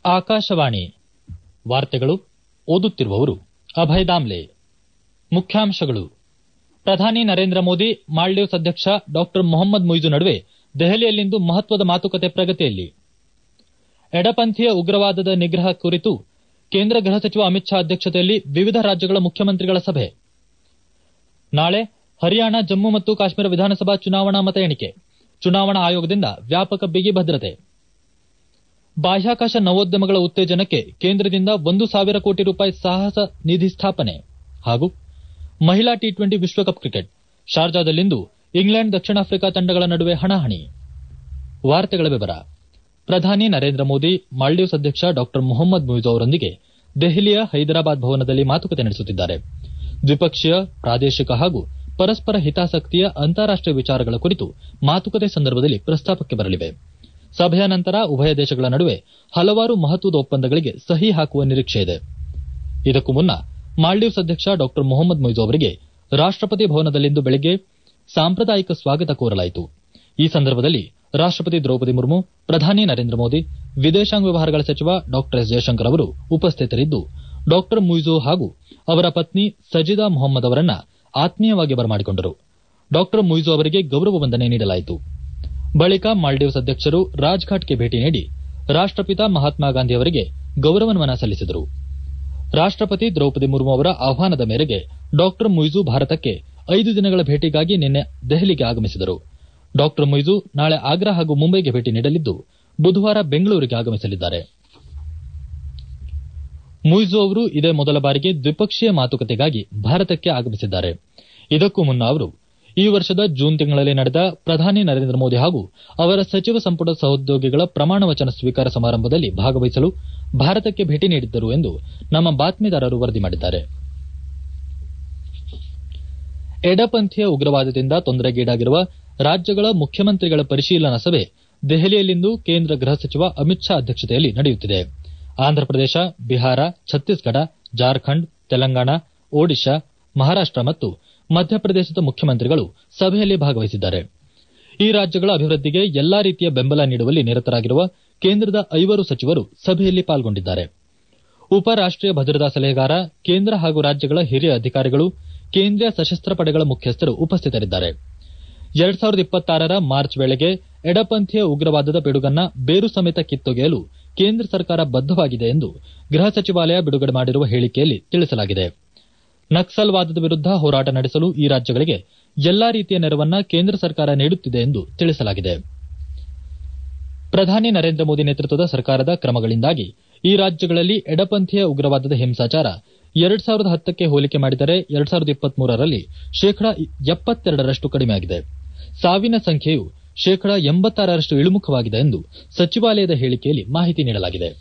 ಆಕಾಶವಾಣಿ ವಾರ್ತೆಗಳು ಓದುತ್ತಿರುವವರು ಅಭಯ್ ದಾಮ್ಲೆ ಮುಖ್ಯಾಂಶಗಳು ಪ್ರಧಾನಿ ನರೇಂದ್ರ ಮೋದಿ ಮಾಲ್ಡೀವ್ಸ್ ಅಧ್ಯಕ್ಷ ಡಾ ಮೊಹಮ್ಮದ್ ಮುಯ್ಜು ನಡುವೆ ದೆಹಲಿಯಲ್ಲಿಂದು ಮಹತ್ವದ ಮಾತುಕತೆ ಪ್ರಗತಿಯಲ್ಲಿ ಎಡಪಂಥೀಯ ಉಗ್ರವಾದದ ನಿಗ್ರಹ ಕುರಿತು ಕೇಂದ್ರ ಗೃಹ ಸಚಿವ ಅಮಿತ್ ಶಾ ಅಧ್ಯಕ್ಷತೆಯಲ್ಲಿ ವಿವಿಧ ರಾಜ್ಯಗಳ ಮುಖ್ಯಮಂತ್ರಿಗಳ ಸಭೆ ನಾಳೆ ಹರಿಯಾಣ ಜಮ್ಮು ಮತ್ತು ಕಾಶ್ಮೀರ ವಿಧಾನಸಭಾ ಚುನಾವಣಾ ಮತ ಎಣಿಕೆ ಚುನಾವಣಾ ಆಯೋಗದಿಂದ ವ್ಯಾಪಕ ಬಿಗಿ ಭದ್ರತೆ ಬಾಹ್ಯಾಕಾಶ ನವೋದ್ಯಮಗಳ ಉತ್ತೇಜನಕ್ಕೆ ಕೇಂದ್ರದಿಂದ ಒಂದು ಸಾವಿರ ಕೋಟಿ ರೂಪಾಯಿ ಸಾಹಸ ನಿಧಿ ಸ್ಥಾಪನೆ ಹಾಗೂ ಮಹಿಳಾ ಟಿ ಟ್ವೆಂಟಿ ವಿಶ್ವಕಪ್ ಕ್ರಿಕೆಟ್ ಶಾರ್ಜಾದಲ್ಲಿಂದು ಇಂಗ್ಲೆಂಡ್ ದಕ್ಷಿಣ ಆಫ್ರಿಕಾ ತಂಡಗಳ ನಡುವೆ ಹಣಾಹಣಿ ವಾರ್ತೆಗಳ ವಿವರ ಪ್ರಧಾನಿ ನರೇಂದ್ರ ಮೋದಿ ಮಾಲ್ಡೀವ್ಸ್ ಅಧ್ಯಕ್ಷ ಡಾ ಮೊಹಮ್ಮದ್ ಮುಯ್ಜು ಅವರೊಂದಿಗೆ ದೆಹಲಿಯ ಹೈದರಾಬಾದ್ ಭವನದಲ್ಲಿ ಮಾತುಕತೆ ನಡೆಸುತ್ತಿದ್ದಾರೆ ದ್ವಿಪಕ್ಷೀಯ ಪ್ರಾದೇಶಿಕ ಹಾಗೂ ಪರಸ್ಪರ ಹಿತಾಸಕ್ತಿಯ ಅಂತಾರಾಷ್ಟೀಯ ವಿಚಾರಗಳ ಕುರಿತು ಮಾತುಕತೆ ಸಂದರ್ಭದಲ್ಲಿ ಪ್ರಸ್ತಾಪಕ್ಕೆ ಬರಲಿವೆ ಸಭೆಯ ನಂತರ ಉಭಯ ದೇಶಗಳ ನಡುವೆ ಹಲವಾರು ಮಹತ್ವದ ಒಪ್ಪಂದಗಳಿಗೆ ಸಹಿ ಹಾಕುವ ನಿರೀಕ್ಷೆಯಿದೆ ಇದಕ್ಕೂ ಮುನ್ನ ಮಾಲ್ಡೀವ್ಸ್ ಅಧ್ಯಕ್ಷ ಡಾ ಮೊಹಮ್ಮದ್ ಮುಯ್ಜು ಅವರಿಗೆ ರಾಷ್ಟಪತಿ ಭವನದಲ್ಲಿಂದು ಬೆಳಗ್ಗೆ ಸಾಂಪ್ರದಾಯಿಕ ಸ್ವಾಗತ ಕೋರಲಾಯಿತು ಈ ಸಂದರ್ಭದಲ್ಲಿ ರಾಷ್ಟಪತಿ ದ್ರೌಪದಿ ಮುರ್ಮು ಪ್ರಧಾನಿ ನರೇಂದ್ರ ಮೋದಿ ವಿದೇಶಾಂಗ ವ್ಯವಹಾರಗಳ ಸಚಿವ ಡಾ ಎಸ್ ಜಯಶಂಕರ್ ಅವರು ಉಪಸ್ಥಿತರಿದ್ದು ಡಾ ಮುಯ್ಜು ಹಾಗೂ ಅವರ ಪತ್ನಿ ಸಜಿದಾ ಮೊಹಮ್ಮದ್ ಅವರನ್ನ ಆತ್ಮೀಯವಾಗಿ ಬರಮಾಡಿಕೊಂಡರು ಡಾ ಮುಯ್ಜು ಅವರಿಗೆ ಗೌರವ ವಂದನೆ ನೀಡಲಾಯಿತು ಬಳಿಕ ಮಾಲ್ಡೀವ್ಸ್ ಅಧ್ಯಕ್ಷರು ರಾಜ್ಘಾಟ್ಗೆ ಭೇಟಿ ನೀಡಿ ರಾಷ್ಟಪಿತ ಮಹಾತ್ಮ ಗಾಂಧಿ ಅವರಿಗೆ ಗೌರವ ನಮನ ಸಲ್ಲಿಸಿದರು ರಾಷ್ಟಪತಿ ದ್ರೌಪದಿ ಮುರ್ಮು ಅವರ ಆಹ್ವಾನದ ಮೇರೆಗೆ ಡಾ ಮುಯ್ಜು ಭಾರತಕ್ಕೆ ಐದು ದಿನಗಳ ಭೇಟಿಗಾಗಿ ನಿನ್ನೆ ದೆಹಲಿಗೆ ಆಗಮಿಸಿದರು ಡಾ ಮುಯ್ಜು ನಾಳೆ ಆಗ್ರಾ ಹಾಗೂ ಮುಂಬೈಗೆ ಭೇಟಿ ನೀಡಲಿದ್ದು ಬುಧವಾರ ಬೆಂಗಳೂರಿಗೆ ಆಗಮಿಸಲಿದ್ದಾರೆ ಮುಯ್ಜು ಅವರು ಇದೇ ಮೊದಲ ಬಾರಿಗೆ ದ್ವಿಪಕ್ಷೀಯ ಮಾತುಕತೆಗಾಗಿ ಭಾರತಕ್ಕೆ ಆಗಮಿಸಿದ್ದಾರೆ ಇದಕ್ಕೂ ಮುನ್ನ ಅವರು ಈ ವರ್ಷದ ಜೂನ್ ತಿಂಗಳಲ್ಲಿ ನಡೆದ ಪ್ರಧಾನಿ ನರೇಂದ್ರ ಮೋದಿ ಹಾಗೂ ಅವರ ಸಚಿವ ಸಂಪುಟ ಸಹೋದ್ಯೋಗಿಗಳ ಪ್ರಮಾಣ ವಚನ ಸ್ವೀಕಾರ ಸಮಾರಂಭದಲ್ಲಿ ಭಾಗವಹಿಸಲು ಭಾರತಕ್ಕೆ ಭೇಟಿ ನೀಡಿದ್ದರು ಎಂದು ನಮ್ಮ ಬಾತ್ಮೀದಾರರು ವರದಿ ಮಾಡಿದ್ದಾರೆ ಎಡಪಂಥೀಯ ಉಗ್ರವಾದದಿಂದ ತೊಂದರೆಗೀಡಾಗಿರುವ ರಾಜ್ಯಗಳ ಮುಖ್ಯಮಂತ್ರಿಗಳ ಪರಿಶೀಲನಾ ಸಭೆ ದೆಹಲಿಯಲ್ಲಿಂದು ಕೇಂದ್ರ ಗೃಹ ಸಚಿವ ಅಮಿತ್ ಶಾ ಅಧ್ಯಕ್ಷತೆಯಲ್ಲಿ ನಡೆಯುತ್ತಿದೆ ಆಂಧ್ರಪ್ರದೇಶ ಬಿಹಾರ ಛತ್ತೀಸ್ಗಢ ಜಾರ್ಖಂಡ್ ತೆಲಂಗಾಣ ಒಡಿಶಾ ಮಹಾರಾಷ್ಟ ಮತ್ತು ಮಧ್ಯಪ್ರದೇಶದ ಮುಖ್ಯಮಂತ್ರಿಗಳು ಸಭೆಯಲ್ಲಿ ಭಾಗವಹಿಸಿದ್ದಾರೆ ಈ ರಾಜ್ಯಗಳ ಅಭಿವೃದ್ಧಿಗೆ ಎಲ್ಲಾ ರೀತಿಯ ಬೆಂಬಲ ನೀಡುವಲ್ಲಿ ನಿರತರಾಗಿರುವ ಕೇಂದ್ರದ ಐವರು ಸಚಿವರು ಸಭೆಯಲ್ಲಿ ಪಾಲ್ಗೊಂಡಿದ್ದಾರೆ ಉಪರಾಷ್ಟೀಯ ಭದ್ರತಾ ಸಲಹೆಗಾರ ಕೇಂದ್ರ ಹಾಗೂ ರಾಜ್ಯಗಳ ಹಿರಿಯ ಅಧಿಕಾರಿಗಳು ಕೇಂದ್ರೀಯ ಸಶಸ್ತ್ರ ಪಡೆಗಳ ಮುಖ್ಯಸ್ಥರು ಉಪಸ್ಥಿತರಿದ್ದಾರೆ ಎರಡ್ ಸಾವಿರದ ಇಪ್ಪತ್ತಾರರ ಮಾರ್ಚ್ ವೇಳೆಗೆ ಎಡಪಂಥೀಯ ಉಗ್ರವಾದದ ಪಿಡುಗನ್ನ ಬೇರು ಸಮೇತ ಕಿತ್ತೊಗೆಯಲು ಕೇಂದ್ರ ಸರ್ಕಾರ ಬದ್ದವಾಗಿದೆ ಎಂದು ಗೃಹ ಸಚಿವಾಲಯ ಬಿಡುಗಡೆ ಮಾಡಿರುವ ಹೇಳಿಕೆಯಲ್ಲಿ ತಿಳಿಸಲಾಗಿದೆ ನಕ್ಸಲ್ವಾದದ ವಿರುದ್ಧ ಹೋರಾಟ ನಡೆಸಲು ಈ ರಾಜ್ಯಗಳಿಗೆ ಎಲ್ಲಾ ರೀತಿಯ ನೆರವನ್ನ ಕೇಂದ್ರ ಸರ್ಕಾರ ನೀಡುತ್ತಿದೆ ಎಂದು ತಿಳಿಸಲಾಗಿದೆ ಪ್ರಧಾನಿ ನರೇಂದ್ರ ಮೋದಿ ನೇತೃತ್ವದ ಸರ್ಕಾರದ ಕ್ರಮಗಳಿಂದಾಗಿ ಈ ರಾಜ್ಯಗಳಲ್ಲಿ ಎಡಪಂಥೀಯ ಉಗ್ರವಾದದ ಹಿಂಸಾಚಾರ ಎರಡ್ ಸಾವಿರದ ಹತ್ತಕ್ಕೆ ಹೋಲಿಕೆ ಮಾಡಿದರೆ ಎರಡ್ ಸಾವಿರದ ಇಪ್ಪತ್ಮೂರರಲ್ಲಿ ಶೇಕಡಾ ಎಪ್ಪತ್ತೆರಡರಷ್ಟು ಕಡಿಮೆಯಾಗಿದೆ ಸಾವಿನ ಸಂಖ್ಯೆಯು ಶೇಕಡಾ ಎಂಬತ್ತಾರರಷ್ಟು ಇಳಿಮುಖವಾಗಿದೆ ಎಂದು ಸಚಿವಾಲಯದ ಹೇಳಿಕೆಯಲ್ಲಿ ಮಾಹಿತಿ ನೀಡಲಾಗಿದೆ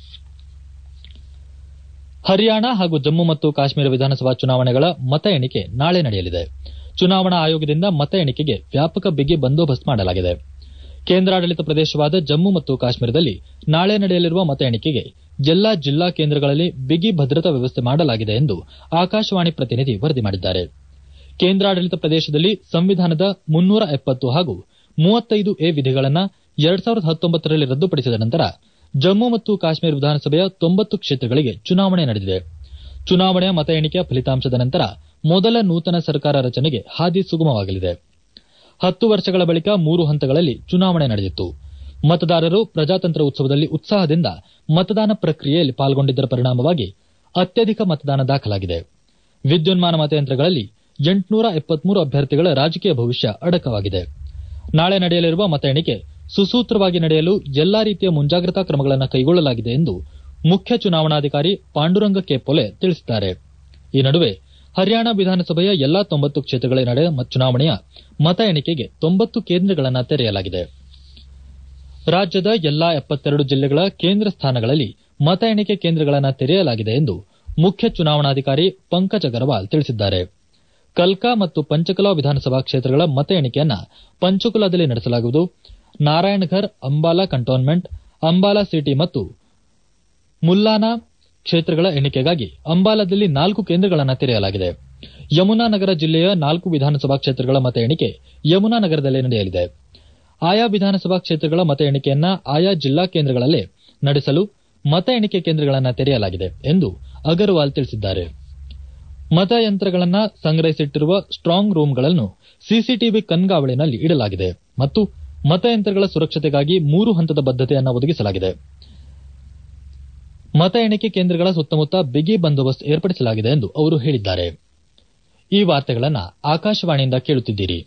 ಹರಿಯಾಣ ಹಾಗೂ ಜಮ್ಮು ಮತ್ತು ಕಾಶ್ಮೀರ ವಿಧಾನಸಭಾ ಚುನಾವಣೆಗಳ ಮತ ಎಣಿಕೆ ನಾಳೆ ನಡೆಯಲಿದೆ ಚುನಾವಣಾ ಆಯೋಗದಿಂದ ಮತ ಎಣಿಕೆಗೆ ವ್ಯಾಪಕ ಬಿಗಿ ಬಂದೋಬಸ್ತ್ ಮಾಡಲಾಗಿದೆ ಕೇಂದ್ರಾಡಳಿತ ಪ್ರದೇಶವಾದ ಜಮ್ಮು ಮತ್ತು ಕಾಶ್ಮೀರದಲ್ಲಿ ನಾಳೆ ನಡೆಯಲಿರುವ ಮತ ಎಣಿಕೆಗೆ ಎಲ್ಲಾ ಜಿಲ್ಲಾ ಕೇಂದ್ರಗಳಲ್ಲಿ ಬಿಗಿ ಭದ್ರತಾ ವ್ಯವಸ್ಥೆ ಮಾಡಲಾಗಿದೆ ಎಂದು ಆಕಾಶವಾಣಿ ಪ್ರತಿನಿಧಿ ವರದಿ ಮಾಡಿದ್ದಾರೆ ಕೇಂದ್ರಾಡಳಿತ ಪ್ರದೇಶದಲ್ಲಿ ಸಂವಿಧಾನದ ಮುನ್ನೂರ ಎಪ್ಪತ್ತು ಹಾಗೂ ಮೂವತ್ತೈದು ಎ ವಿಧಿಗಳನ್ನ ಎರಡ್ ಸಾವಿರದ ಹತ್ತೊಂಬತ್ತರಲ್ಲಿ ರದ್ದುಪಡಿಸಿದ ನಂತರ ಜಮ್ಮು ಮತ್ತು ಕಾಶ್ಮೀರ ವಿಧಾನಸಭೆಯ ತೊಂಬತ್ತು ಕ್ಷೇತ್ರಗಳಿಗೆ ಚುನಾವಣೆ ನಡೆದಿದೆ ಚುನಾವಣೆಯ ಮತ ಎಣಿಕೆಯ ಫಲಿತಾಂಶದ ನಂತರ ಮೊದಲ ನೂತನ ಸರ್ಕಾರ ರಚನೆಗೆ ಹಾದಿ ಸುಗಮವಾಗಲಿದೆ ಹತ್ತು ವರ್ಷಗಳ ಬಳಿಕ ಮೂರು ಹಂತಗಳಲ್ಲಿ ಚುನಾವಣೆ ನಡೆದಿತ್ತು ಮತದಾರರು ಪ್ರಜಾತಂತ್ರ ಉತ್ಸವದಲ್ಲಿ ಉತ್ಸಾಹದಿಂದ ಮತದಾನ ಪ್ರಕ್ರಿಯೆಯಲ್ಲಿ ಪಾಲ್ಗೊಂಡಿದ್ದರ ಪರಿಣಾಮವಾಗಿ ಅತ್ಯಧಿಕ ಮತದಾನ ದಾಖಲಾಗಿದೆ ವಿದ್ಯುನ್ಮಾನ ಮತಯಂತ್ರಗಳಲ್ಲಿ ಎಂಟುನೂರ ಎಪ್ಪತ್ಮೂರು ಅಭ್ಯರ್ಥಿಗಳ ರಾಜಕೀಯ ಭವಿಷ್ಯ ಅಡಕವಾಗಿದೆ ನಾಳೆ ನಡೆಯಲಿರುವ ಮತ ಎಣಿಕೆ ಸುಸೂತ್ರವಾಗಿ ನಡೆಯಲು ಎಲ್ಲಾ ರೀತಿಯ ಮುಂಜಾಗ್ರತಾ ಕ್ರಮಗಳನ್ನು ಕೈಗೊಳ್ಳಲಾಗಿದೆ ಎಂದು ಮುಖ್ಯ ಚುನಾವಣಾಧಿಕಾರಿ ಪಾಂಡುರಂಗ ಕೆ ಪೊಲೆ ತಿಳಿಸಿದ್ದಾರೆ ಈ ನಡುವೆ ಹರಿಯಾಣ ವಿಧಾನಸಭೆಯ ಎಲ್ಲಾ ತೊಂಬತ್ತು ಕ್ಷೇತ್ರಗಳಲ್ಲಿ ನಡೆದ ಚುನಾವಣೆಯ ಮತ ಎಣಿಕೆಗೆ ತೊಂಬತ್ತು ಕೇಂದ್ರಗಳನ್ನು ತೆರೆಯಲಾಗಿದೆ ರಾಜ್ಯದ ಎಲ್ಲಾ ಎಪ್ಪತ್ತೆರಡು ಜಿಲ್ಲೆಗಳ ಕೇಂದ್ರ ಸ್ಥಾನಗಳಲ್ಲಿ ಮತ ಎಣಿಕೆ ಕೇಂದ್ರಗಳನ್ನು ತೆರೆಯಲಾಗಿದೆ ಎಂದು ಮುಖ್ಯ ಚುನಾವಣಾಧಿಕಾರಿ ಪಂಕಜ್ ಅಗರ್ವಾಲ್ ತಿಳಿಸಿದ್ದಾರೆ ಕಲ್ಕಾ ಮತ್ತು ಪಂಚಕುಲಾ ವಿಧಾನಸಭಾ ಕ್ಷೇತ್ರಗಳ ಮತ ಎಣಿಕೆಯನ್ನ ಪಂಚಕುಲಾದಲ್ಲಿ ನಡೆಸಲಾಗುವುದು ನಾರಾಯಣಘರ್ ಅಂಬಾಲಾ ಕಂಟೋನ್ಮೆಂಟ್ ಅಂಬಾಲಾ ಸಿಟಿ ಮತ್ತು ಮುಲ್ಲಾನಾ ಕ್ಷೇತ್ರಗಳ ಎಣಿಕೆಗಾಗಿ ಅಂಬಾಲಾದಲ್ಲಿ ನಾಲ್ಕು ಕೇಂದ್ರಗಳನ್ನು ತೆರೆಯಲಾಗಿದೆ ಯಮುನಾ ನಗರ ಜಿಲ್ಲೆಯ ನಾಲ್ಕು ವಿಧಾನಸಭಾ ಕ್ಷೇತ್ರಗಳ ಮತ ಎಣಿಕೆ ಯಮುನಾ ನಗರದಲ್ಲೇ ನಡೆಯಲಿದೆ ಆಯಾ ವಿಧಾನಸಭಾ ಕ್ಷೇತ್ರಗಳ ಮತ ಎಣಿಕೆಯನ್ನ ಆಯಾ ಜಿಲ್ಲಾ ಕೇಂದ್ರಗಳಲ್ಲೇ ನಡೆಸಲು ಮತ ಎಣಿಕೆ ಕೇಂದ್ರಗಳನ್ನು ತೆರೆಯಲಾಗಿದೆ ಎಂದು ಅಗರ್ವಾಲ್ ತಿಳಿಸಿದ್ದಾರೆ ಮತಯಂತ್ರಗಳನ್ನು ಸಂಗ್ರಹಿಸಿಟ್ಟಿರುವ ಸ್ಟ್ರಾಂಗ್ ರೂಂಗಳನ್ನು ಸಿಸಿಟಿವಿ ಕಣ್ಗಾವಲಿನಲ್ಲಿ ಇಡಲಾಗಿದೆ ಮತ್ತು ಮತಯಂತ್ರಗಳ ಸುರಕ್ಷತೆಗಾಗಿ ಮೂರು ಹಂತದ ಬದ್ದತೆಯನ್ನು ಒದಗಿಸಲಾಗಿದೆ ಮತ ಎಣಿಕೆ ಕೇಂದ್ರಗಳ ಸುತ್ತಮುತ್ತ ಬಿಗಿ ಬಂದೋಬಸ್ತ್ ಏರ್ಪಡಿಸಲಾಗಿದೆ ಎಂದು ಅವರು ಹೇಳಿದ್ದಾರೆ ಈ ವಾರ್ತೆಗಳನ್ನು ಆಕಾಶವಾಣಿಯಿಂದ ಕೇಳುತ್ತಿದ್ದೀರಿ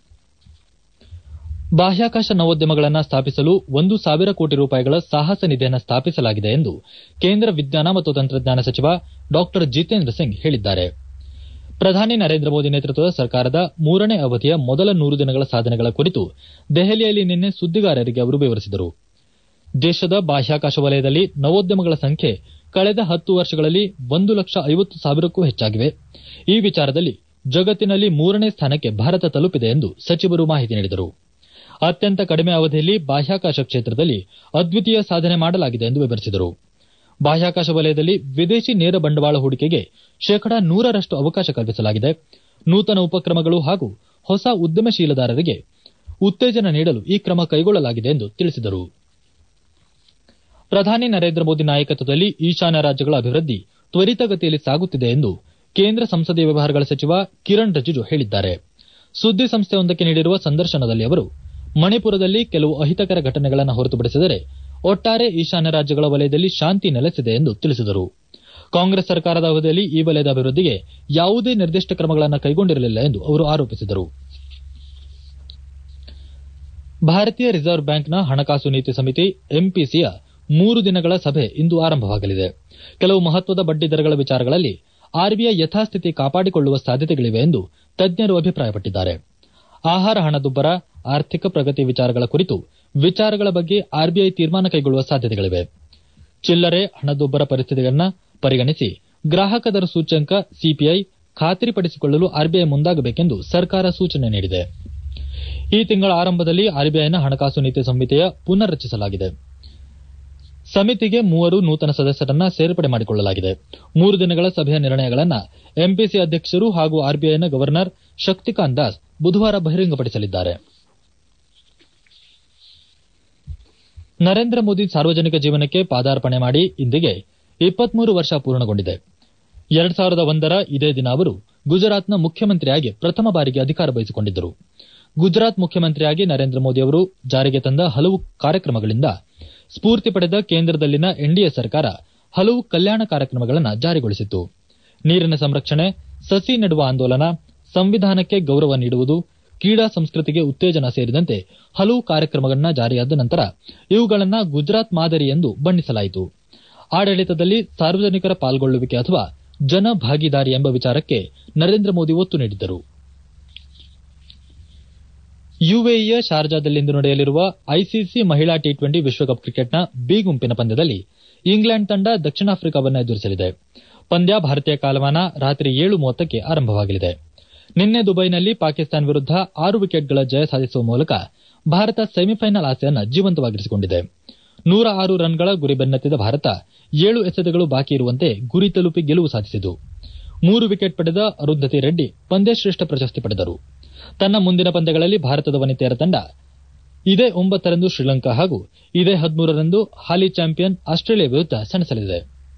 ಬಾಹ್ಯಾಕಾಶ ನವೋದ್ಯಮಗಳನ್ನು ಸ್ಥಾಪಿಸಲು ಒಂದು ಸಾವಿರ ಕೋಟಿ ರೂಪಾಯಿಗಳ ಸಾಹಸ ನಿಧಿಯನ್ನು ಸ್ಥಾಪಿಸಲಾಗಿದೆ ಎಂದು ಕೇಂದ್ರ ವಿಜ್ಞಾನ ಮತ್ತು ತಂತ್ರಜ್ಞಾನ ಸಚಿವ ಡಾ ಜಿತೇಂದ್ರ ಸಿಂಗ್ ಹೇಳಿದ್ದಾರೆ ಪ್ರಧಾನಿ ನರೇಂದ್ರ ಮೋದಿ ನೇತೃತ್ವದ ಸರ್ಕಾರದ ಮೂರನೇ ಅವಧಿಯ ಮೊದಲ ನೂರು ದಿನಗಳ ಸಾಧನೆಗಳ ಕುರಿತು ದೆಹಲಿಯಲ್ಲಿ ನಿನ್ನೆ ಸುದ್ದಿಗಾರರಿಗೆ ಅವರು ವಿವರಿಸಿದರು ದೇಶದ ಬಾಹ್ಯಾಕಾಶ ವಲಯದಲ್ಲಿ ನವೋದ್ಯಮಗಳ ಸಂಖ್ಯೆ ಕಳೆದ ಹತ್ತು ವರ್ಷಗಳಲ್ಲಿ ಒಂದು ಲಕ್ಷ ಐವತ್ತು ಸಾವಿರಕ್ಕೂ ಹೆಚ್ಚಾಗಿವೆ ಈ ವಿಚಾರದಲ್ಲಿ ಜಗತ್ತಿನಲ್ಲಿ ಮೂರನೇ ಸ್ಥಾನಕ್ಕೆ ಭಾರತ ತಲುಪಿದೆ ಎಂದು ಸಚಿವರು ಮಾಹಿತಿ ನೀಡಿದರು ಅತ್ಯಂತ ಕಡಿಮೆ ಅವಧಿಯಲ್ಲಿ ಬಾಹ್ಯಾಕಾಶ ಕ್ಷೇತ್ರದಲ್ಲಿ ಅದ್ವಿತೀಯ ಸಾಧನೆ ಮಾಡಲಾಗಿದೆ ಎಂದು ವಿವರಿಸಿದರು ಬಾಹ್ಯಾಕಾಶ ವಲಯದಲ್ಲಿ ವಿದೇಶಿ ನೇರ ಬಂಡವಾಳ ಹೂಡಿಕೆಗೆ ಶೇಕಡಾ ನೂರರಷ್ಟು ಅವಕಾಶ ಕಲ್ಪಿಸಲಾಗಿದೆ ನೂತನ ಉಪಕ್ರಮಗಳು ಹಾಗೂ ಹೊಸ ಉದ್ಯಮಶೀಲದಾರರಿಗೆ ಉತ್ತೇಜನ ನೀಡಲು ಈ ಕ್ರಮ ಕೈಗೊಳ್ಳಲಾಗಿದೆ ಎಂದು ತಿಳಿಸಿದರು ಪ್ರಧಾನಿ ನರೇಂದ್ರ ಮೋದಿ ನಾಯಕತ್ವದಲ್ಲಿ ಈಶಾನ್ಯ ರಾಜ್ಯಗಳ ಅಭಿವೃದ್ಧಿ ತ್ವರಿತಗತಿಯಲ್ಲಿ ಸಾಗುತ್ತಿದೆ ಎಂದು ಕೇಂದ್ರ ಸಂಸದೀಯ ವ್ಯವಹಾರಗಳ ಸಚಿವ ಕಿರಣ್ ರಿಜಿಜು ಹೇಳಿದ್ದಾರೆ ಸುದ್ದಿ ಸಂಸ್ಥೆಯೊಂದಕ್ಕೆ ನೀಡಿರುವ ಸಂದರ್ಶನದಲ್ಲಿ ಅವರು ಮಣಿಪುರದಲ್ಲಿ ಕೆಲವು ಅಹಿತಕರ ಘಟನೆಗಳನ್ನು ಹೊರತುಪಡಿಸಿದರೆ ಒಟ್ಟಾರೆ ಈಶಾನ್ಯ ರಾಜ್ಯಗಳ ವಲಯದಲ್ಲಿ ಶಾಂತಿ ನೆಲೆಸಿದೆ ಎಂದು ತಿಳಿಸಿದರು ಕಾಂಗ್ರೆಸ್ ಸರ್ಕಾರದ ಅವಧಿಯಲ್ಲಿ ಈ ವಲಯದ ಅಭಿವೃದ್ಧಿಗೆ ಯಾವುದೇ ನಿರ್ದಿಷ್ಟ ಕ್ರಮಗಳನ್ನು ಕೈಗೊಂಡಿರಲಿಲ್ಲ ಎಂದು ಅವರು ಆರೋಪಿಸಿದರು ಭಾರತೀಯ ರಿಸರ್ವ್ ಬ್ಯಾಂಕ್ನ ಹಣಕಾಸು ನೀತಿ ಸಮಿತಿ ಎಂಪಿಸಿಯ ಮೂರು ದಿನಗಳ ಸಭೆ ಇಂದು ಆರಂಭವಾಗಲಿದೆ ಕೆಲವು ಮಹತ್ವದ ಬಡ್ಡಿ ದರಗಳ ವಿಚಾರಗಳಲ್ಲಿ ಆರ್ಬಿಐ ಯಥಾಸ್ಥಿತಿ ಕಾಪಾಡಿಕೊಳ್ಳುವ ಸಾಧ್ಯತೆಗಳಿವೆ ಎಂದು ತಜ್ಞರು ಅಭಿಪ್ರಾಯಪಟ್ಟಿದ್ದಾರೆ ಆಹಾರ ಹಣದುಬ್ಬರ ಆರ್ಥಿಕ ಪ್ರಗತಿ ವಿಚಾರಗಳ ಕುರಿತು ವಿಚಾರಗಳ ಬಗ್ಗೆ ಆರ್ಬಿಐ ತೀರ್ಮಾನ ಕೈಗೊಳ್ಳುವ ಸಾಧ್ಯತೆಗಳಿವೆ ಚಿಲ್ಲರೆ ಹಣದುಬ್ಬರ ಪರಿಸ್ಥಿತಿಗಳನ್ನು ಪರಿಗಣಿಸಿ ಗ್ರಾಹಕ ದರ ಸೂಚ್ಯಂಕ ಸಿಪಿಐ ಖಾತ್ರಿಪಡಿಸಿಕೊಳ್ಳಲು ಆರ್ಬಿಐ ಮುಂದಾಗಬೇಕೆಂದು ಸರ್ಕಾರ ಸೂಚನೆ ನೀಡಿದೆ ಈ ತಿಂಗಳ ಆರಂಭದಲ್ಲಿ ಆರ್ಬಿಐನ ಹಣಕಾಸು ನೀತಿ ಸಮಿತಿಯ ಪುನರ್ ರಚಿಸಲಾಗಿದೆ ಸಮಿತಿಗೆ ಮೂವರು ನೂತನ ಸದಸ್ಯರನ್ನ ಸೇರ್ಪಡೆ ಮಾಡಿಕೊಳ್ಳಲಾಗಿದೆ ಮೂರು ದಿನಗಳ ಸಭೆಯ ನಿರ್ಣಯಗಳನ್ನು ಎಂಪಿಸಿ ಅಧ್ಯಕ್ಷರು ಹಾಗೂ ಆರ್ಬಿಐನ ಗವರ್ನರ್ ಶಕ್ತಿಕಾಂತ್ ದಾಸ್ ಬುಧವಾರ ಬಹಿರಂಗಪಡಿಸಲಿದ್ದಾರೆ ನರೇಂದ್ರ ಮೋದಿ ಸಾರ್ವಜನಿಕ ಜೀವನಕ್ಕೆ ಪಾದಾರ್ಪಣೆ ಮಾಡಿ ಇಂದಿಗೆ ಇಪ್ಪತ್ಮೂರು ವರ್ಷ ಪೂರ್ಣಗೊಂಡಿದೆ ಎರಡ್ ಸಾವಿರದ ಒಂದರ ಇದೇ ದಿನ ಅವರು ಗುಜರಾತ್ನ ಮುಖ್ಯಮಂತ್ರಿಯಾಗಿ ಪ್ರಥಮ ಬಾರಿಗೆ ಅಧಿಕಾರ ವಹಿಸಿಕೊಂಡಿದ್ದರು ಗುಜರಾತ್ ಮುಖ್ಯಮಂತ್ರಿಯಾಗಿ ನರೇಂದ್ರ ಮೋದಿ ಅವರು ಜಾರಿಗೆ ತಂದ ಹಲವು ಕಾರ್ಯಕ್ರಮಗಳಿಂದ ಸ್ಫೂರ್ತಿ ಪಡೆದ ಕೇಂದ್ರದಲ್ಲಿನ ಎನ್ಡಿಎ ಸರ್ಕಾರ ಹಲವು ಕಲ್ಯಾಣ ಕಾರ್ಯಕ್ರಮಗಳನ್ನು ಜಾರಿಗೊಳಿಸಿತ್ತು ನೀರಿನ ಸಂರಕ್ಷಣೆ ಸಸಿ ನೆಡುವ ಆಂದೋಲನ ಸಂವಿಧಾನಕ್ಕೆ ಗೌರವ ನೀಡುವುದು ಕ್ರೀಡಾ ಸಂಸ್ಕೃತಿಗೆ ಉತ್ತೇಜನ ಸೇರಿದಂತೆ ಹಲವು ಕಾರ್ಯಕ್ರಮಗಳನ್ನು ಜಾರಿಯಾದ ನಂತರ ಇವುಗಳನ್ನು ಗುಜರಾತ್ ಮಾದರಿ ಎಂದು ಬಣ್ಣಿಸಲಾಯಿತು ಆಡಳಿತದಲ್ಲಿ ಸಾರ್ವಜನಿಕರ ಪಾಲ್ಗೊಳ್ಳುವಿಕೆ ಅಥವಾ ಜನ ಭಾಗಿದಾರಿ ಎಂಬ ವಿಚಾರಕ್ಕೆ ನರೇಂದ್ರ ಮೋದಿ ಒತ್ತು ನೀಡಿದ್ದರು ಯುಎಇಯ ಶಾರ್ಜಾದಲ್ಲಿಂದು ನಡೆಯಲಿರುವ ಐಸಿಸಿ ಮಹಿಳಾ ಟಿ ಟ್ವೆಂಟಿ ವಿಶ್ವಕಪ್ ಕ್ರಿಕೆಟ್ನ ಬಿ ಗುಂಪಿನ ಪಂದ್ಯದಲ್ಲಿ ಇಂಗ್ಲೆಂಡ್ ತಂಡ ದಕ್ಷಿಣ ಆಫ್ರಿಕಾವನ್ನು ಎದುರಿಸಲಿದೆ ಪಂದ್ಯ ಭಾರತೀಯ ಕಾಲಮಾನ ರಾತ್ರಿ ಏಳು ಮೂವತ್ತಕ್ಕೆ ಆರಂಭವಾಗಲಿದೆ ನಿನ್ನೆ ದುಬೈನಲ್ಲಿ ಪಾಕಿಸ್ತಾನ ವಿರುದ್ಧ ಆರು ವಿಕೆಟ್ಗಳ ಜಯ ಸಾಧಿಸುವ ಮೂಲಕ ಭಾರತ ಸೆಮಿಫೈನಲ್ ಆಸೆಯನ್ನು ಜೀವಂತವಾಗಿರಿಸಿಕೊಂಡಿದೆ ನೂರ ಆರು ರನ್ಗಳ ಗುರಿ ಬೆನ್ನತ್ತಿದ ಭಾರತ ಏಳು ಎಸೆತಗಳು ಬಾಕಿ ಇರುವಂತೆ ಗುರಿ ತಲುಪಿ ಗೆಲುವು ಸಾಧಿಸಿತು ಮೂರು ವಿಕೆಟ್ ಪಡೆದ ಅರುಂಧತಿ ರೆಡ್ಡಿ ಪಂದ್ಯಶ್ರೇಷ್ಠ ಪ್ರಶಸ್ತಿ ಪಡೆದರು ತನ್ನ ಮುಂದಿನ ಪಂದ್ಯಗಳಲ್ಲಿ ಭಾರತದ ವನಿತೆಯರ ತಂಡ ಇದೇ ಒಂಬತ್ತರಂದು ಶ್ರೀಲಂಕಾ ಹಾಗೂ ಇದೇ ಹದಿಮೂರರಂದು ಹಾಲಿ ಚಾಂಪಿಯನ್ ಆಸ್ಟ್ರೇಲಿಯಾ ವಿರುದ್ಧ ಸೆಣಸಲಿದೆ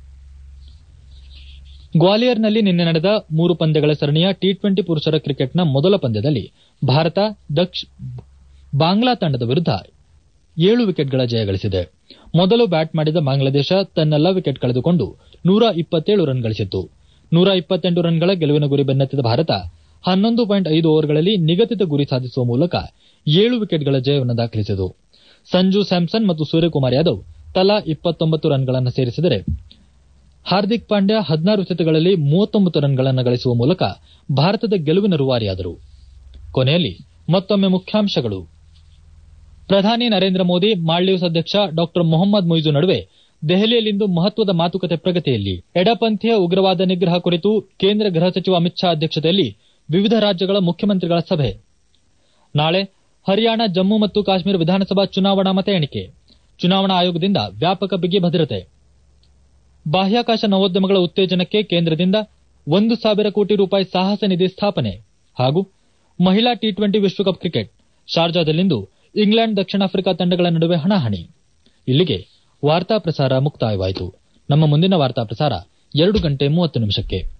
ಗ್ವಾಲಿಯರ್ನಲ್ಲಿ ನಿನ್ನೆ ನಡೆದ ಮೂರು ಪಂದ್ಯಗಳ ಸರಣಿಯ ಟಿ ಟ್ವೆಂಟಿ ಪುರುಷರ ಕ್ರಿಕೆಟ್ನ ಮೊದಲ ಪಂದ್ಯದಲ್ಲಿ ಭಾರತ ಬಾಂಗ್ಲಾ ತಂಡದ ವಿರುದ್ಧ ಏಳು ವಿಕೆಟ್ಗಳ ಜಯ ಗಳಿಸಿದೆ ಮೊದಲು ಬ್ಯಾಟ್ ಮಾಡಿದ ಬಾಂಗ್ಲಾದೇಶ ತನ್ನೆಲ್ಲ ವಿಕೆಟ್ ಕಳೆದುಕೊಂಡು ನೂರ ಇಪ್ಪತ್ತೇಳು ರನ್ ಗಳಿಸಿತ್ತು ನೂರ ಇಪ್ಪತ್ತೆಂಟು ರನ್ಗಳ ಗೆಲುವಿನ ಗುರಿ ಬೆನ್ನತ್ತಿದ ಭಾರತ ಹನ್ನೊಂದು ಪಾಯಿಂಟ್ ಐದು ಓವರ್ಗಳಲ್ಲಿ ನಿಗದಿತ ಗುರಿ ಸಾಧಿಸುವ ಮೂಲಕ ಏಳು ವಿಕೆಟ್ಗಳ ಜಯವನ್ನು ದಾಖಲಿಸಿತು ಸಂಜು ಸ್ಯಾಮ್ಸನ್ ಮತ್ತು ಸೂರ್ಯಕುಮಾರ್ ಯಾದವ್ ತಲಾ ಇಪ್ಪತ್ತೊಂಬತ್ತು ರನ್ಗಳನ್ನು ಸೇರಿಸಿದರೆ ಹಾರ್ದಿಕ್ ಪಾಂಡ್ಯ ಹದಿನಾರು ಎಸೆತಗಳಲ್ಲಿ ಮೂವತ್ತೊಂಬತ್ತು ರನ್ಗಳನ್ನು ಗಳಿಸುವ ಮೂಲಕ ಭಾರತದ ಗೆಲುವಿನ ರೂವಾರಿಯಾದರು ಕೊನೆಯಲ್ಲಿ ಮತ್ತೊಮ್ಮೆ ಮುಖ್ಯಾಂಶಗಳು ಪ್ರಧಾನಿ ನರೇಂದ್ರ ಮೋದಿ ಮಾಲ್ಡೀವ್ಸ್ ಅಧ್ಯಕ್ಷ ಡಾ ಮೊಹಮ್ಮದ್ ಮುಯ್ಜು ನಡುವೆ ದೆಹಲಿಯಲ್ಲಿಂದು ಮಹತ್ವದ ಮಾತುಕತೆ ಪ್ರಗತಿಯಲ್ಲಿ ಎಡಪಂಥೀಯ ಉಗ್ರವಾದ ನಿಗ್ರಹ ಕುರಿತು ಕೇಂದ್ರ ಗೃಹ ಸಚಿವ ಅಮಿತ್ ಶಾ ಅಧ್ಯಕ್ಷತೆಯಲ್ಲಿ ವಿವಿಧ ರಾಜ್ಯಗಳ ಮುಖ್ಯಮಂತ್ರಿಗಳ ಸಭೆ ನಾಳೆ ಹರಿಯಾಣ ಜಮ್ಮು ಮತ್ತು ಕಾಶ್ಮೀರ ವಿಧಾನಸಭಾ ಚುನಾವಣಾ ಮತ ಎಣಿಕೆ ಚುನಾವಣಾ ಆಯೋಗದಿಂದ ವ್ಯಾಪಕ ಬಿಗಿ ಭದ್ರತೆ ಬಾಹ್ಯಾಕಾಶ ನವೋದ್ಯಮಗಳ ಉತ್ತೇಜನಕ್ಕೆ ಕೇಂದ್ರದಿಂದ ಒಂದು ಸಾವಿರ ಕೋಟಿ ರೂಪಾಯಿ ಸಾಹಸ ನಿಧಿ ಸ್ಥಾಪನೆ ಹಾಗೂ ಮಹಿಳಾ ಟಿ ಟ್ವೆಂಟಿ ವಿಶ್ವಕಪ್ ಕ್ರಿಕೆಟ್ ಶಾರ್ಜಾದಲ್ಲಿಂದು ಇಂಗ್ಲೆಂಡ್ ದಕ್ಷಿಣ ಆಫ್ರಿಕಾ ತಂಡಗಳ ನಡುವೆ ಹಣಾಹಣಿ ಇಲ್ಲಿಗೆ ವಾರ್ತಾ ಪ್ರಸಾರ ಮುಕ್ತಾಯವಾಯಿತು ನಮ್ಮ ಮುಂದಿನ ವಾರ್ತಾ ಪ್ರಸಾರ ಎರಡು ಗಂಟೆ ಮೂವತ್ತು ನಿಮಿಷಕ್ಕೆ